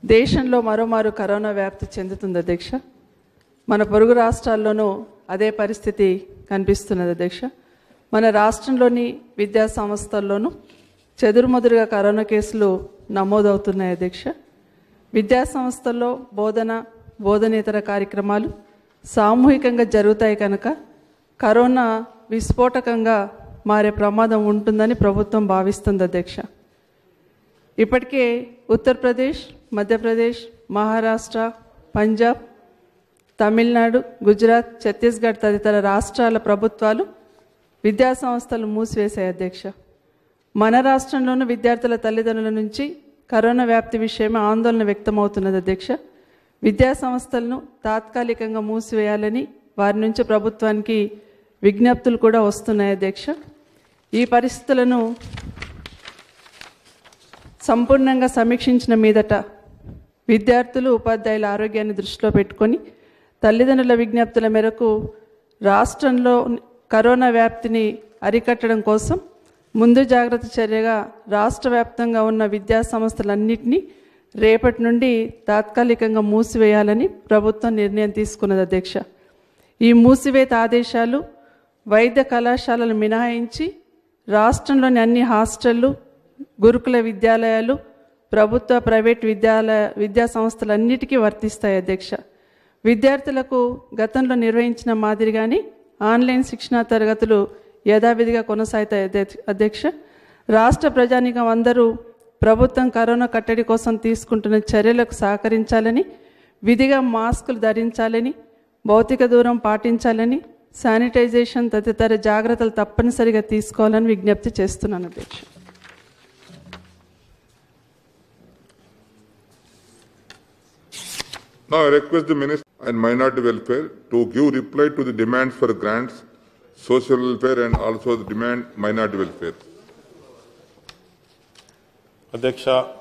దేశంలో మరోమారు కరోనా వ్యాప్తి చెందుతుంది అధ్యక్ష మన పొరుగు రాష్ట్రాల్లోనూ అదే పరిస్థితి కనిపిస్తున్నది అధ్యక్ష మన రాష్ట్రంలోని విద్యా సంస్థల్లోనూ చెదురుమదురుగా కరోనా కేసులు నమోదవుతున్నాయి అధ్యక్ష విద్యా సంస్థల్లో బోధన బోధనేతర కార్యక్రమాలు సామూహికంగా జరుగుతాయి కనుక కరోనా విస్ఫోటకంగా మారే ప్రమాదం ఉంటుందని ప్రభుత్వం భావిస్తుంది అధ్యక్ష ఇప్పటికే ఉత్తరప్రదేశ్ మధ్యప్రదేశ్ మహారాష్ట్ర పంజాబ్ తమిళనాడు గుజరాత్ ఛత్తీస్గఢ్ తదితర రాష్ట్రాల ప్రభుత్వాలు విద్యా సంస్థలు మూసివేశాయి అధ్యక్ష మన రాష్ట్రంలోనూ విద్యార్థుల తల్లిదండ్రుల నుంచి కరోనా వ్యాప్తి విషయమై ఆందోళన వ్యక్తమవుతున్నది అధ్యక్ష విద్యా సంస్థలను తాత్కాలికంగా మూసివేయాలని వారి నుంచి ప్రభుత్వానికి విజ్ఞప్తులు కూడా వస్తున్నాయి అధ్యక్ష ఈ పరిస్థితులను సంపూర్ణంగా సమీక్షించిన మీదట విద్యార్థులు ఉపాధ్యాయుల ఆరోగ్యాన్ని దృష్టిలో పెట్టుకొని తల్లిదండ్రుల విజ్ఞప్తుల మేరకు రాష్ట్రంలో కరోనా వ్యాప్తిని అరికట్టడం కోసం ముందు జాగ్రత్త చర్యగా రాష్ట్ర వ్యాప్తంగా ఉన్న విద్యా సంస్థలన్నింటినీ రేపటి నుండి తాత్కాలికంగా మూసివేయాలని ప్రభుత్వం నిర్ణయం తీసుకున్నది అధ్యక్ష ఈ మూసివేత ఆదేశాలు వైద్య కళాశాలలు మినహాయించి రాష్ట్రంలోని అన్ని హాస్టళ్లు గురుకుల విద్యాలయాలు ప్రభుత్వ ప్రైవేట్ విద్యాలయ విద్యా సంస్థలన్నిటికీ వర్తిస్తాయి అధ్యక్ష విద్యార్థులకు గతంలో నిర్వహించిన మాదిరిగానే ఆన్లైన్ శిక్షణా తరగతులు యథావిధిగా కొనసాగుతాయి అధ్యక్ష- అధ్యక్ష రాష్ట్ర ప్రజానికం అందరూ ప్రభుత్వం కరోనా కట్టడి కోసం తీసుకుంటున్న చర్యలకు సహకరించాలని విధిగా మాస్కులు ధరించాలని భౌతిక దూరం పాటించాలని శానిటైజేషన్ తదితర జాగ్రత్తలు తప్పనిసరిగా తీసుకోవాలని విజ్ఞప్తి చేస్తున్నాను అధ్యక్ష Now I request the Minister and Minority Welfare to give reply to the demands for grants, social welfare and also the demand minority welfare. అధ్యక్ష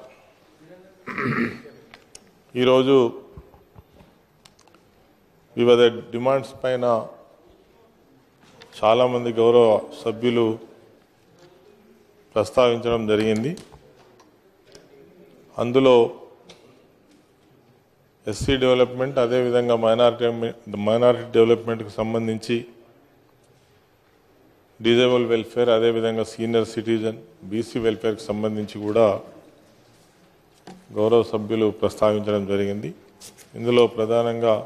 ఈరోజు వివిధ డిమాండ్స్ పైన చాలామంది గౌరవ సభ్యులు ప్రస్తావించడం జరిగింది అందులో ఎస్సీ డెవలప్మెంట్ అదేవిధంగా మైనారిటీ మైనారిటీ డెవలప్మెంట్కి సంబంధించి డిజేబుల్ వెల్ఫేర్ అదేవిధంగా సీనియర్ సిటిజన్ బీసీ వెల్ఫేర్కి సంబంధించి కూడా గౌరవ సభ్యులు ప్రస్తావించడం జరిగింది ఇందులో ప్రధానంగా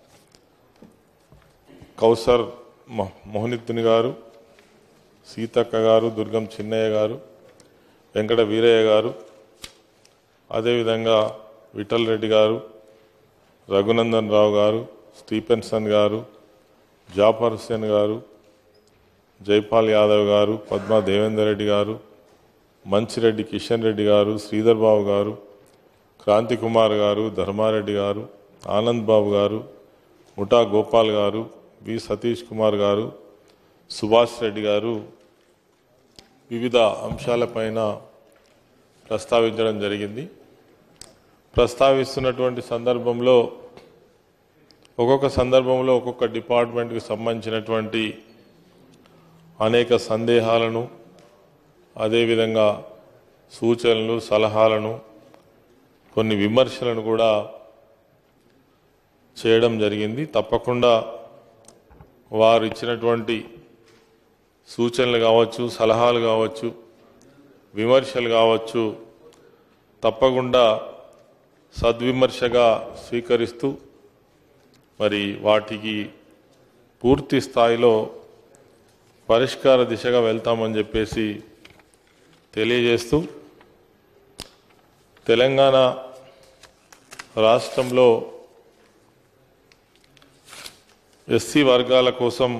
కౌసర్ మొ- మోహనిత్తుని గారు సీతక్క గారు దుర్గం చిన్నయ్య గారు వెంకట వీరయ్య గారు అదేవిధంగా విఠల్ రెడ్డి గారు రఘునందన్ రావు గారు స్టీఫెన్సన్ గారు జాఫర్ హుస్సేన్ గారు జైపాల్ యాదవ్ గారు పద్మా దేవేందర్ రెడ్డి గారు మంచిరెడ్డి కిషన్ రెడ్డి గారు శ్రీధర్ బాబు గారు క్రాంతి కుమార్ గారు ధర్మారెడ్డి గారు ఆనంద్ బాబు గారు ముఠా గోపాల్ గారు వి సతీష్ కుమార్ గారు సుభాష్ రెడ్డి గారు వివిధ అంశాలపైన ప్రస్తావించడం జరిగింది ప్రస్తావిస్తున్నటువంటి సందర్భంలో ఒక్కొక్క సందర్భంలో ఒక్కొక్క డిపార్ట్మెంట్కి సంబంధించినటువంటి అనేక సందేహాలను అదేవిధంగా సూచనలు సలహాలను కొన్ని విమర్శలను కూడా చేయడం జరిగింది తప్పకుండా వారు ఇచ్చినటువంటి సూచనలు కావచ్చు సలహాలు కావచ్చు విమర్శలు కావచ్చు తప్పకుండా సద్విమర్శగా స్వీకరిస్తూ మరి వాటికి పూర్తి స్థాయిలో పరిష్కార దిశగా వెళ్తామని చెప్పేసి తెలియజేస్తూ తెలంగాణ రాష్ట్రంలో ఎస్సీ వర్గాల కోసం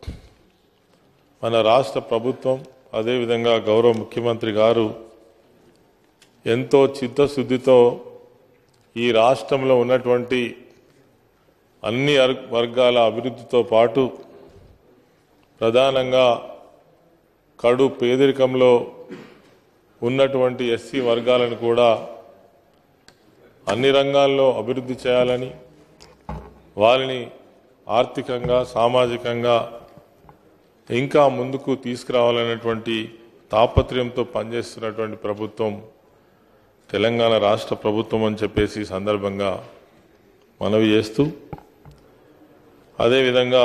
మన రాష్ట్ర ప్రభుత్వం అదేవిధంగా గౌరవ ముఖ్యమంత్రి గారు ఎంతో చిత్తశుద్ధితో ఈ రాష్ట్రంలో ఉన్నటువంటి అన్ని అర్- వర్గాల అభివృద్ధితో పాటు ప్రధానంగా కడు పేదరికంలో ఉన్నటువంటి ఎస్సీ వర్గాలను కూడా అన్ని రంగాల్లో అభివృద్ధి చేయాలని వారిని ఆర్థికంగా సామాజికంగా ఇంకా ముందుకు తీసుకురావాలనేటువంటి తాపత్రయంతో పనిచేస్తున్నటువంటి ప్రభుత్వం తెలంగాణ రాష్ట్ర ప్రభుత్వం అని చెప్పేసి ఈ సందర్భంగా మనవి చేస్తూ అదేవిధంగా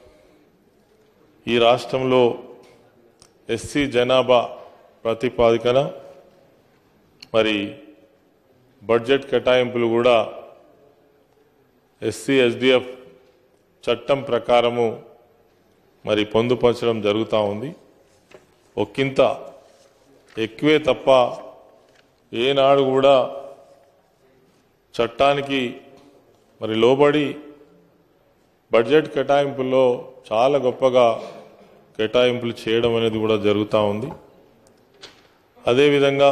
ఈ రాష్ట్రంలో ఎస్సీ జనాభా ప్రతిపాదికన మరి బడ్జెట్ కేటాయింపులు కూడా ఎస్సీ ఎస్డిఎఫ్ చట్టం ప్రకారము మరి పొందుపరచడం జరుగుతూ ఉంది ఒక్కింత ఎక్కువే తప్ప ఏనాడు కూడా చట్టానికి మరి లోబడి బడ్జెట్ కేటాయింపుల్లో చాలా గొప్పగా కేటాయింపులు చేయడం అనేది కూడా జరుగుతూ ఉంది అదేవిధంగా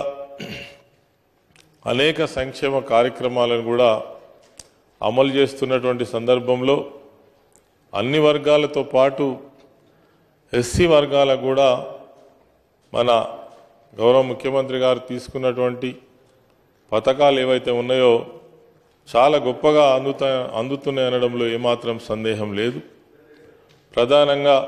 అనేక సంక్షేమ కార్యక్రమాలను కూడా అమలు చేస్తున్నటువంటి సందర్భంలో అన్ని వర్గాలతో పాటు ఎస్సీ వర్గాలకు కూడా మన గౌరవ ముఖ్యమంత్రి గారు తీసుకున్నటువంటి పథకాలు ఏవైతే ఉన్నాయో చాలా గొప్పగా అందుతా అందుతున్నాయి అనడంలో ఏమాత్రం సందేహం లేదు ప్రధానంగా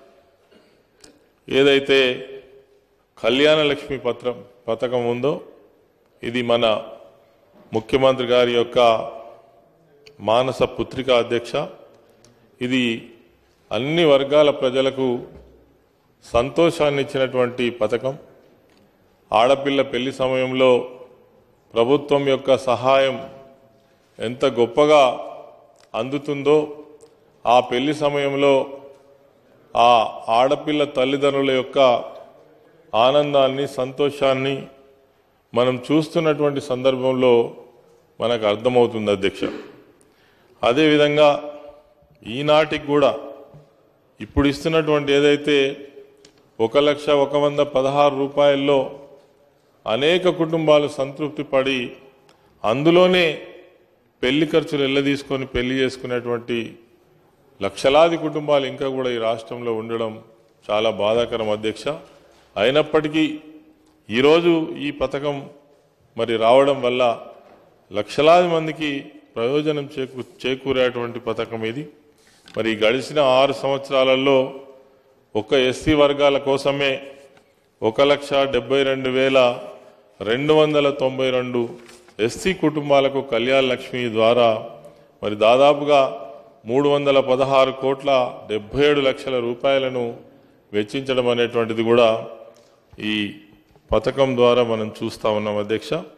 ఏదైతే కళ్యాణ లక్ష్మి పత్రం పథకం ఉందో ఇది మన ముఖ్యమంత్రి గారి యొక్క మానస పుత్రిక అధ్యక్ష ఇది అన్ని వర్గాల ప్రజలకు సంతోషాన్ని ఇచ్చినటువంటి పథకం ఆడపిల్ల పెళ్లి సమయంలో ప్రభుత్వం యొక్క సహాయం ఎంత గొప్పగా అందుతుందో ఆ పెళ్లి సమయంలో ఆ ఆడపిల్ల తల్లిదండ్రుల యొక్క ఆనందాన్ని సంతోషాన్ని మనం చూస్తున్నటువంటి సందర్భంలో మనకు అర్థమవుతుంది అధ్యక్ష అదేవిధంగా ఈనాటికి కూడా ఇప్పుడు ఇస్తున్నటువంటి ఏదైతే ఒక లక్ష ఒక వంద పదహారు రూపాయల్లో అనేక కుటుంబాలు సంతృప్తి పడి అందులోనే పెళ్లి ఖర్చులు ఎల్లదీసుకొని పెళ్లి చేసుకునేటువంటి లక్షలాది కుటుంబాలు ఇంకా కూడా ఈ రాష్ట్రంలో ఉండడం చాలా బాధాకరం అధ్యక్ష అయినప్పటికీ ఈరోజు ఈ పథకం మరి రావడం వల్ల లక్షలాది మందికి ప్రయోజనం చేకూ చేకూరేటువంటి పథకం ఇది మరి గడిచిన ఆరు సంవత్సరాలలో ఒక్క ఎస్సీ వర్గాల కోసమే ఒక లక్ష డెబ్బై రెండు వేల రెండు వందల తొంభై రెండు ఎస్సీ కుటుంబాలకు కళ్యాణ లక్ష్మి ద్వారా మరి దాదాపుగా మూడు వందల పదహారు కోట్ల డెబ్బై ఏడు లక్షల రూపాయలను వెచ్చించడం అనేటువంటిది కూడా ఈ పథకం ద్వారా మనం చూస్తా ఉన్నాం అధ్యక్ష